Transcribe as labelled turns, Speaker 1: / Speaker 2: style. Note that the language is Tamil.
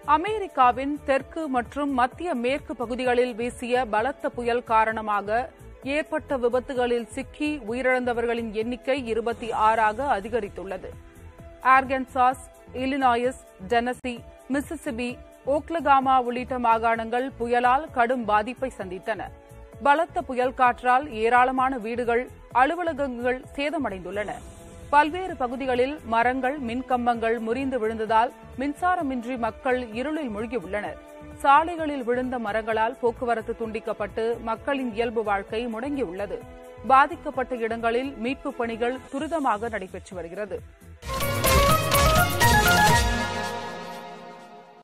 Speaker 1: அமெரிக்காவின் தெற்கு மற்றும் மத்திய மேற்கு பகுதிகளில் வீசிய பலத்த புயல் காரணமாக ஏற்பட்ட விபத்துகளில் சிக்கி உயிரிழந்தவர்களின் எண்ணிக்கை இருபத்தி ஆறாக அதிகரித்துள்ளது Arkansas Illinois Tennessee Mississippi Oklahoma உள்ளிட்ட மாகாணங்கள் புயலால் கடும் பாதிப்பை சந்தித்தன பலத்த புயல் காற்றால் ஏராளமான வீடுகள் அலுவலகங்கள் சேதமடைந்துள்ளன பல்வேறு பகுதிகளில் மரங்கள் மின்கம்பங்கள் முறிந்து விழுந்ததால் மின்சாரமின்றி மக்கள் இருளில் மூழ்கியுள்ளனர் சாலைகளில் விழுந்த மரங்களால் போக்குவரத்து துண்டிக்கப்பட்டு மக்களின் இயல்பு வாழ்க்கை முடங்கியுள்ளது பாதிக்கப்பட்ட இடங்களில் மீட்புப் பணிகள் துரிதமாக நடைபெற்று வருகிறது